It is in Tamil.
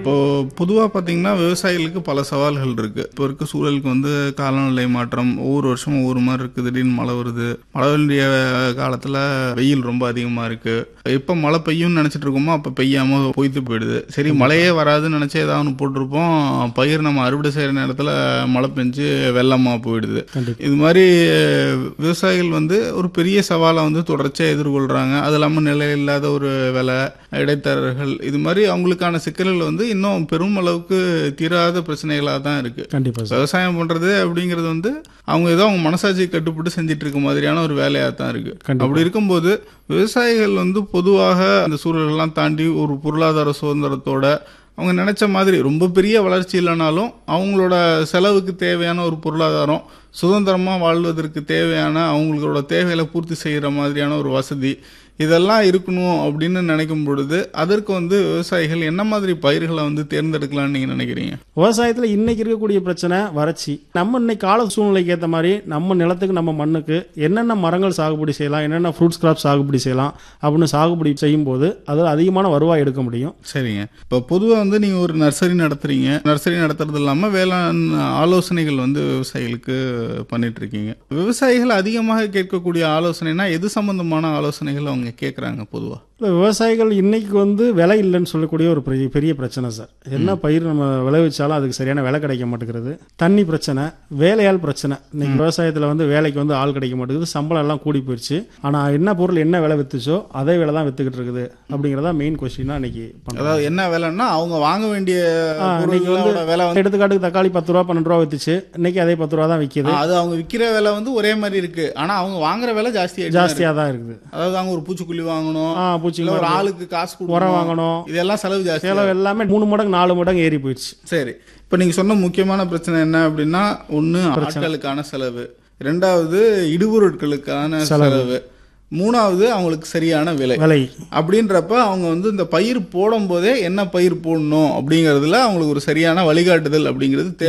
இப்போ பொதுவாக பார்த்தீங்கன்னா விவசாயிகளுக்கு பல சவால்கள் இருக்கு இப்போ இருக்க சூழலுக்கு வந்து காலநிலை மாற்றம் ஒவ்வொரு வருஷமும் ஒவ்வொரு மாதிரி இருக்கு திடீர்னு மழை வருது மழை வேண்டிய காலத்தில் வெயில் ரொம்ப அதிகமாக இருக்கு எப்போ மழை பெய்யும்னு நினச்சிட்டு இருக்கோமோ அப்போ பெய்யாம பொய்த்து போயிடுது சரி மழையே வராதுன்னு நினச்சி ஏதாவது ஒன்று போட்டிருப்போம் பயிர் நம்ம அறுவடை செய்கிற நேரத்தில் மழை பெஞ்சு வெள்ளமாக போயிடுது கண்டிப்பா இது மாதிரி அஹ், விவசாயிகள் வந்து ஒரு பெரிய சவாலை வந்து தொடர்ச்சியாக எதிர்கொள்கிறாங்க அது இல்லாமல் நிலையில்லாத ஒரு விலை இடைத்தரகர்கள் இது மாதிரி அவங்களுக்கான சிக்கல்கள் வந்து இன்னும் பெரும் அளவுக்கு தீராத பிரச்சனைகளாக தான் இருக்குது கண்டிப்பா சார் விவசாயம் பண்ணுறது அப்படிங்கிறது வந்து அவங்க ஏதோ அவங்க மனசாட்சி கட்டுப்பட்டு செஞ்சுட்டு இருக்க மாதிரியான ஒரு வேலையாக தான் இருக்குது கண்டிப்பா. அப்படி இருக்கும்போது விவசாயிகள் வந்து பொதுவாக அந்த சூழலெல்லாம் தாண்டி ஒரு பொருளாதார சுதந்திரத்தோட அவங்க நினைச்ச மாதிரி ரொம்ப பெரிய வளர்ச்சி இல்லைனாலும் அவங்களோட செலவுக்கு தேவையான ஒரு பொருளாதாரம் சுதந்திரமாக வாழ்வதற்கு தேவையான அவங்களோட தேவைகளை பூர்த்தி செய்கிற மாதிரியான ஒரு வசதி இதெல்லாம் இருக்கணும் அப்படின்னு நினைக்கும் பொழுது அதற்கு வந்து விவசாயிகள் என்ன மாதிரி பயிர்களை வந்து தேர்ந்தெடுக்கலாம்னு நீங்கள் நினைக்கிறீங்க விவசாயத்துல இன்னைக்கு இருக்கக்கூடிய பிரச்சனை வறட்சி நம்ம இன்னைக்கு கால சூழ்நிலைக்கு ஏற்ற மாதிரி நம்ம நிலத்துக்கு நம்ம மண்ணுக்கு என்னென்ன மரங்கள் சாகுபடி செய்யலாம் என்னென்ன ஃப்ரூட்ஸ் கிராப் சாகுபடி செய்யலாம் அப்படின்னு சாகுபடி செய்யும்போது அதில் அதிகமான வருவாய் எடுக்க முடியும் சரிங்க இப்போ பொதுவாக வந்து நீங்கள் ஒரு நர்சரி நடத்துறீங்க நர்சரி நடத்துறது இல்லாமல் வேளாண் ஆலோசனைகள் வந்து விவசாயிகளுக்கு பண்ணிட்டு இருக்கீங்க விவசாயிகள் அதிகமாக கேட்கக்கூடிய ஆலோசனைனா எது சம்பந்தமான ஆலோசனைகள் அவங்க கேட்குறாங்க பொதுவாக இல்லை விவசாயிகள் இன்னைக்கு வந்து விலை இல்லைன்னு சொல்லக்கூடிய ஒரு பெரிய பெரிய பிரச்சனை சார் என்ன பயிர் நம்ம விளைவிச்சாலும் அதுக்கு சரியான விலை கிடைக்க மாட்டேங்கிறது தண்ணி பிரச்சனை வேலையால் பிரச்சனை இன்னைக்கு விவசாயத்தில் வந்து வேலைக்கு வந்து ஆள் கிடைக்க மாட்டேங்குது சம்பளம் எல்லாம் கூடி போயிடுச்சு ஆனால் என்ன பொருள் என்ன விலை வித்துச்சோ அதே விலை தான் வித்துக்கிட்டு இருக்குது அப்படிங்கிறதா மெயின் கொஸ்டினா இன்னைக்கு பண்ணுறோம் அதாவது என்ன விலைன்னா அவங்க வாங்க வேண்டிய ஆ, இன்னைக்கு வந்து பொருளோட விலை வந்து எடுத்துக்காட்டுக்கு தக்காளி பத்து ரூபா பன்னெண்டு ரூபா வித்துச்சு இன்னைக்கு அதே பத்து ரூபா தான் விற்கிது ஆ, அது அவங்க விற்கிற விலை வந்து ஒரே மாதிரி இருக்கு ஆனால் அவங்க வாங்குற விலை ஜாஸ்தி ஜாஸ்தியாக தான் இருக்குது அதாவது அவங்க ஒரு பூச்சிக்கொல்லி வாங்கணும் ஆ பூச்சி இல்ல ஒரு ஆளுக்கு காசு உரம் கொடுக்கணும் வாங்கணும் இதெல்லாம் செலவு ஜாஸ்தி செலவு எல்லாமே மூணு மடங்கு நாலு மடங்கு ஏறி போயிடுச்சு சரி இப்போ நீங்க சொன்ன முக்கியமான பிரச்சனை என்ன அப்படின்னா ஒண்ணு ஆட்களுக்கான செலவு ரெண்டாவது இடுபொருட்களுக்கான செலவு மூணாவது அவங்களுக்கு சரியான விலை விலை அப்படின்றப்ப அவங்க வந்து இந்த பயிர் போடும் போதே என்ன பயிர் போடணும் அப்படிங்கிறதுல அவங்களுக்கு ஒரு சரியான வழிகாட்டுதல் அப்படிங்கிறது தேவை